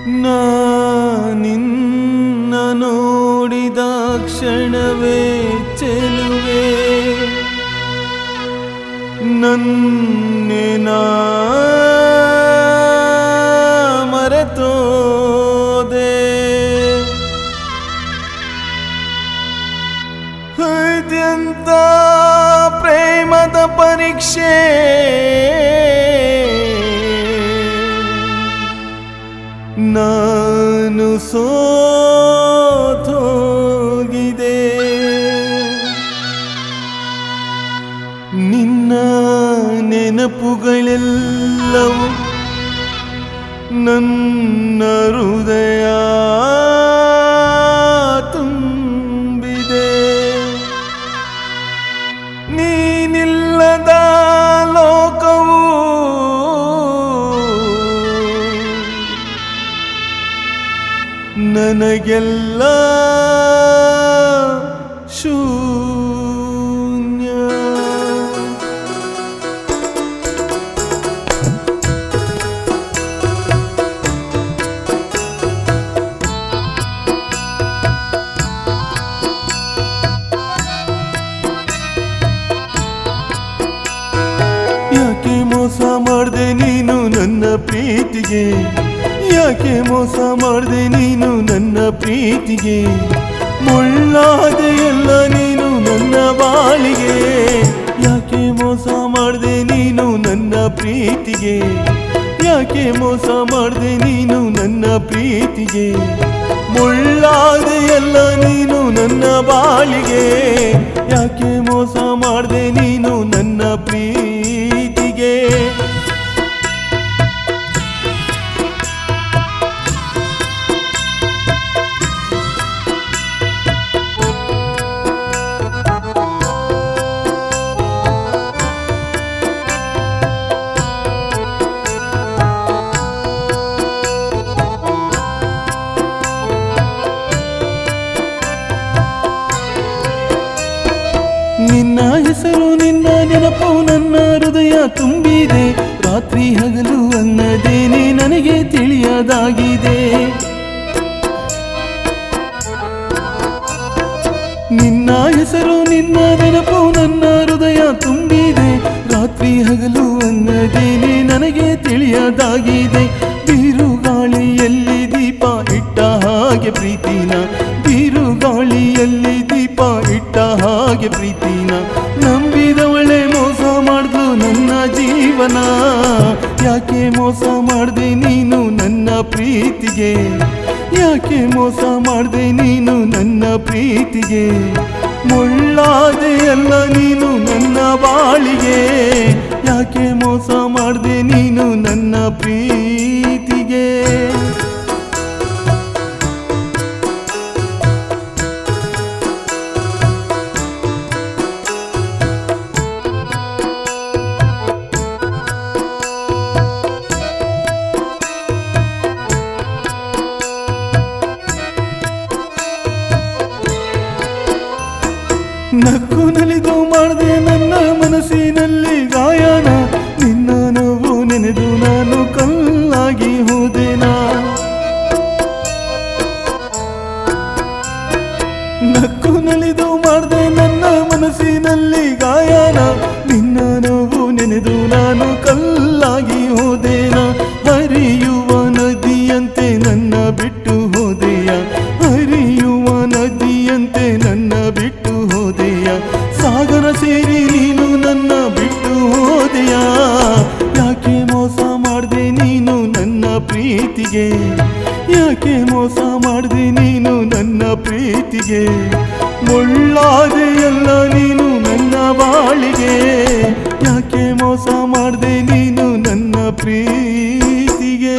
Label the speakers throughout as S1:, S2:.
S1: ನಿನ್ನ ನೋಡಿದ ಕ್ಷಣವೇ ಚೆಲುವೆ ನನ್ನೆನ ಮರೆತೋದೆ ಅತ್ಯಂತ ಪ್ರೇಮದ ಪರೀಕ್ಷೆ ನಾನು ಸೋತೋಗಿದೆ ನಿನ್ನ ನೆನಪುಗಳೆಲ್ಲವೂ ನನ್ನ ಹೃದಯ ತುಂಬಿದೆ ನೀನಿಲ್ಲದ ಲೋಕವು ನನಗೆಲ್ಲ ಶೂನ್ಯ ಯಾಕೆ ಮೋಸ ಮಾಡ್ದೆ ನೀನು ನನ್ನ ಪ್ರೀತಿಗೆ ಯಾಕೆ ಮೋಸ ಮಾಡ್ದೆ ನೀನು ನನ್ನ ಪ್ರೀತಿಗೆ ಮುಳ್ಳಾದೆ ಎಲ್ಲ ನೀನು ನನ್ನ ಬಾಳಿಗೆ ಯಾಕೆ ಮೋಸ ಮಾಡ್ದೆ ನೀನು ನನ್ನ ಪ್ರೀತಿಗೆ ಯಾಕೆ ಮೋಸ ಮಾಡ್ದೆ ನೀನು ನನ್ನ ಪ್ರೀತಿಗೆ ಮುಳ್ಳಾದೆ ಎಲ್ಲ ನೀನು ನನ್ನ ಬಾಳಿಗೆ ಯಾಕೆ ಮೋಸ ಮಾಡ್ದೆ ನೀನು ನನ್ನ ಪ್ರೀತಿಗೆ ನಿನ್ನ ಹೆಸರು ನಿನ್ನ ನೆನಪು ನನ್ನ ಹೃದಯ ತುಂಬಿದೆ ರಾತ್ರಿ ಹಗಲು ಅನ್ನದೇನೆ ನನಗೆ ತಿಳಿಯದಾಗಿದೆ ನಿನ್ನ ಹೆಸರು ನಿನ್ನ ನೆನಪು ನನ್ನ ಹೃದಯ ತುಂಬಿದೆ ರಾತ್ರಿ ಹಗಲು ಅನ್ನದೇನೆ ನನಗೆ ತಿಳಿಯದಾಗಿದೆ ಬಿರುಗಾಳಿಯಲ್ಲಿ ದೀಪ ಇಟ್ಟ ಹಾಗೆ ಪ್ರೀತಿನ ಬಿರುಗಾಳಿಯಲ್ಲಿ ದೀಪ ಇಟ್ಟ ಹಾಗೆ ಪ್ರೀತಿನ ನಂಬಿದವಳೆ ಮೋಸ ಮಾಡ್ದು ನನ್ನ ಜೀವನ ಯಾಕೆ ಮೋಸ ಮಾಡ್ದೆ ನೀನು ನನ್ನ ಪ್ರೀತಿಗೆ ಯಾಕೆ ಮೋಸ ಮಾಡ್ದೆ ನೀನು ನನ್ನ ಪ್ರೀತಿಗೆ ಮುಳ್ಳಾದೆ ಅಲ್ಲ ನೀನು ನನ್ನ ಬಾಳಿಗೆ ಯಾಕೆ ಮೋಸ ಮಾಡ್ದೆ ನೀನು ನನ್ನ ಪ್ರೀತಿಗೆ ನಕ್ಕು ನಲಿದು ಮಾಡಿದೆ ನನ್ನ ಮನಸ್ಸಿನಲ್ಲಿ ಗಾಯನ ನಿನ್ನ ನೋವು ನೆನೆದು ನಾನು ಕಲ್ಲಾಗಿ ಹೋದೆನಾ ನಕ್ಕು ನಲಿದು ಮಾಡಿದೆ ನನ್ನ ಮನಸ್ಸಿನಲ್ಲಿ ಗಾಯನ ನಿನ್ನ ನೋವು ನೆನೆದು ನಾನು ಕಲ್ಲಾಗಿ ಹೋದೆನ ಹರಿಯುವ ನದಿಯಂತೆ ನನ್ನ ಬಿಟ್ಟು ಹೋದೆಯ ಹರಿಯುವ ನದಿಯಂತೆ ನನ್ನ ಬಿಟ್ಟು ಹೋದೆಯ ಸಾಗರ ಸೇರಿ ನೀನು ನನ್ನ ಬಿಟ್ಟು ಹೋದೆಯ ಯಾಕೆ ಮೋಸ ಮಾಡ್ದೆ ನೀನು ನನ್ನ ಪ್ರೀತಿಗೆ ಯಾಕೆ ಮೋಸ ಮಾಡ್ದೆ ನೀನು ನನ್ನ ಪ್ರೀತಿಗೆ ಮುಳ್ಳಾದೆ ಎಲ್ಲ ನೀನು ನನ್ನ ಬಾಳಿಗೆ ಯಾಕೆ ಮೋಸ ಮಾಡ್ದೆ ನೀನು ನನ್ನ ಪ್ರೀತಿಗೆ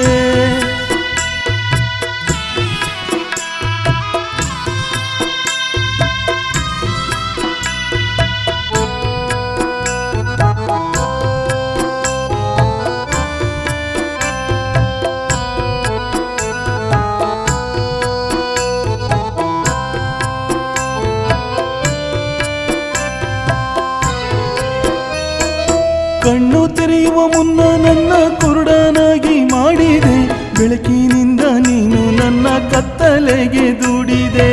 S1: ಕಣ್ಣು ತೆರೆಯುವ ಮುನ್ನ ನನ್ನ ಕುರುಡನಾಗಿ ಮಾಡಿದೆ ಬೆಳಕಿನಿಂದ ನೀ ದುಡಿದೆ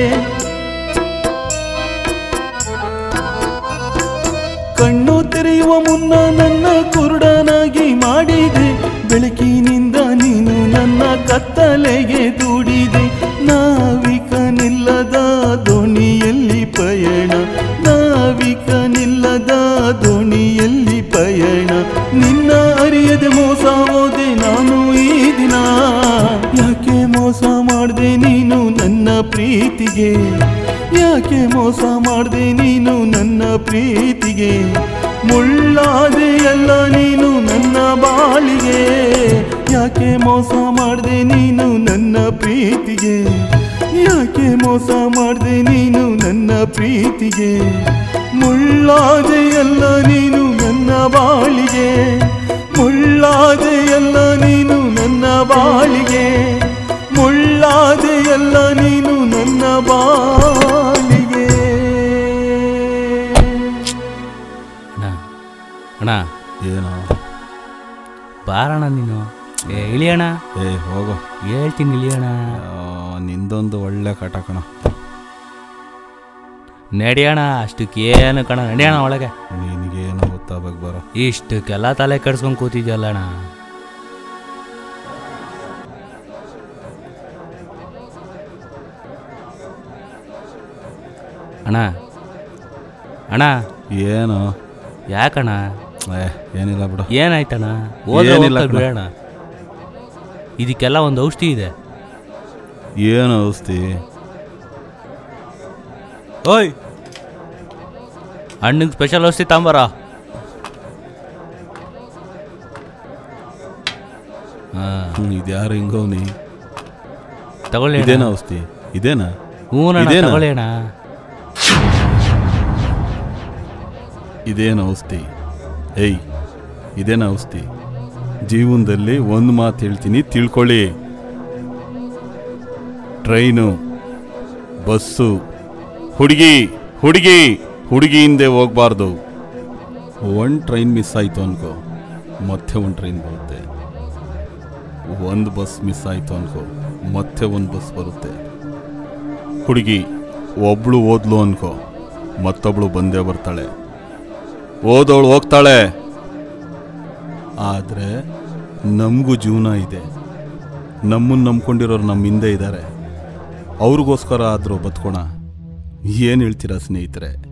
S1: ಕಣ್ಣು ತೆರೆಯುವ ಮುನ್ನ ನನ್ನ ಕುರುಡನಾಗಿ ಮಾಡಿದೆ ಬೆಳಕಿನಿಂದ ನೀನು ನನ್ನ ಕತ್ತಲೆಗೆ ದೂಡಿದೆ ನಾವಿಕನಿಲ್ಲದ ದೋಣಿಯಲ್ಲಿ ಪಯಣ ನಾವಿಕನಿಲ್ಲದ ದೋಣಿಯಲ್ಲಿ ಪಯಣ ನಿನ್ನ ಅರಿಯದೆ ಮೋಸ ಹೋದೆ ನಾನು ಈ ದಿನ ಯಾಕೆ ಮೋಸ ಮಾಡಿದೆ ನೀನು ನನ್ನ ಪ್ರೀತಿಗೆ ಯಾಕೆ ಮೋಸ ಮಾಡಿದೆ ನೀನು ನನ್ನ ಪ್ರೀತಿಗೆ ಮುಳ್ಳಾದೆಯಲ್ಲ ನೀನು ನನ್ನ ಬಾಳಿಗೆ ಯಾಕೆ ಮೋಸ ಮಾಡಿದೆ ನೀನು ನನ್ನ ಪ್ರೀತಿಗೆ ಯಾಕೆ ಮೋಸ ಮಾಡಿದೆ ನೀನು ನನ್ನ ಪ್ರೀತಿಗೆ ಮುಳ್ಳಾದೆಯಲ್ಲ ನೀನು ನನ್ನ ಬಾಳಿಗೆ ಮುಳ್ಳಾದೆಯಲ್ಲ ನೀನು ನನ್ನ ಬಾಳಿಗೆ ಮುಳ್ಳಾದೆಯಲ್ಲ ನೀನು ನನ್ನ ಬಾಳಿಗೆ
S2: ಅಣ್ಣ ಅಣ್ಣ
S3: ಏನೋ
S2: ಬಾರಣ್ಣ ನೀನು ಏ ಇಳಿಯೋಣ
S3: ಏ ಹೋಗೋ
S2: ಹೇಳ್ತೀನಿ ಇಳಿಯೋಣ
S3: ಆ, ನಿಂದೊಂದು ಒಳ್ಳೆ ಕಟ ಕಣ
S2: ನಡೆಯೋಣ ಅಷ್ಟಕ್ಕೆ ಏನು ಕಣ ನಡೆಯೋಣ ಒಳಗೆ
S3: ನಿನಗೇನು ಗೊತ್ತಾಗಬೇಕು ಬರೋ
S2: ಇಷ್ಟಕ್ಕೆಲ್ಲ ತಲೆ ಕೆಡ್ಸ್ಕೊಂಡು ಕೂತಿದ್ಯಲ್ಲ ಅಣ್ಣ ಅಣ್ಣ ಅಣ್ಣ
S3: ಏನು
S2: ಯಾಕಣ್ಣ
S3: ಏ ಏನಿಲ್ಲ ಬಿಡು
S2: ಏನಾಯ್ತಣ್ಣ ಹೋದ್ರೆ
S3: ಏನಿಲ್ಲ
S2: ಹೋಗ್ತಾ
S3: ಕಣೋ.
S2: ಬಿಡೋಣ ಇದಕ್ಕೆಲ್ಲ ಒಂದು ಔಷಧಿ ಇದೆ
S3: ಏನು ಔಷಧಿ
S2: ಓಯ್ ಹಣ್ಣಿಗೆ ಸ್ಪೆಷಲ್ ಔಷಧಿ ತಾಂಬಾರ ಹಾಂ
S3: ಇದ್ಯಾರು ಹಿಂಗವ್ನಿ
S2: ತಗೊಳ್ಳಿ ಅಣ್ಣ.
S3: ಇದೇನ ಔಷಧಿ ಇದೇನಾ
S2: ಹ್ಞೂ ಅಣ್ಣ
S3: ಇದೇನಾ?
S2: ತಗೊಳ್ಳಿ ಅಣ್ಣ
S3: ಇದೇನು ಔಷಧಿ ಏಯ್ ಇದೇನ ಔಷಧಿ ಜೀವನದಲ್ಲಿ ಒಂದು ಮಾತು ಹೇಳ್ತೀನಿ ತಿಳ್ಕೊಳ್ಳಿ ಟ್ರೈನು ಬಸ್ಸು ಹುಡುಗಿ ಹುಡುಗಿ ಹುಡುಗಿ ಹಿಂದೆ ಹೋಗ್ಬಾರ್ದು ಒಂದು ಟ್ರೈನ್ ಮಿಸ್ ಆಯಿತು ಅನ್ಕೋ ಮತ್ತೆ ಒಂದು ಟ್ರೈನ್ ಬರುತ್ತೆ ಒಂದು ಬಸ್ ಮಿಸ್ ಆಯಿತು ಅನ್ಕೋ ಮತ್ತೆ ಒಂದು ಬಸ್ ಬರುತ್ತೆ ಹುಡುಗಿ ಒಬ್ಳು ಓದ್ಲು ಅನ್ಕೋ ಮತ್ತೊಬ್ಳು ಬಂದೇ ಬರ್ತಾಳೆ ಓದೋಳು ಹೋಗ್ತಾಳೆ ಆದರೆ ನಮಗೂ ಜೀವನ ಇದೆ ನಮ್ಮನ್ನು ನಂಬ್ಕೊಂಡಿರೋರು ನಮ್ಮ ಹಿಂದೆ ಇದ್ದಾರೆ ಅವ್ರಿಗೋಸ್ಕರ ಆದರೂ ಬದುಕೋಣ ಏನು ಹೇಳ್ತೀರಾ ಸ್ನೇಹಿತರೆ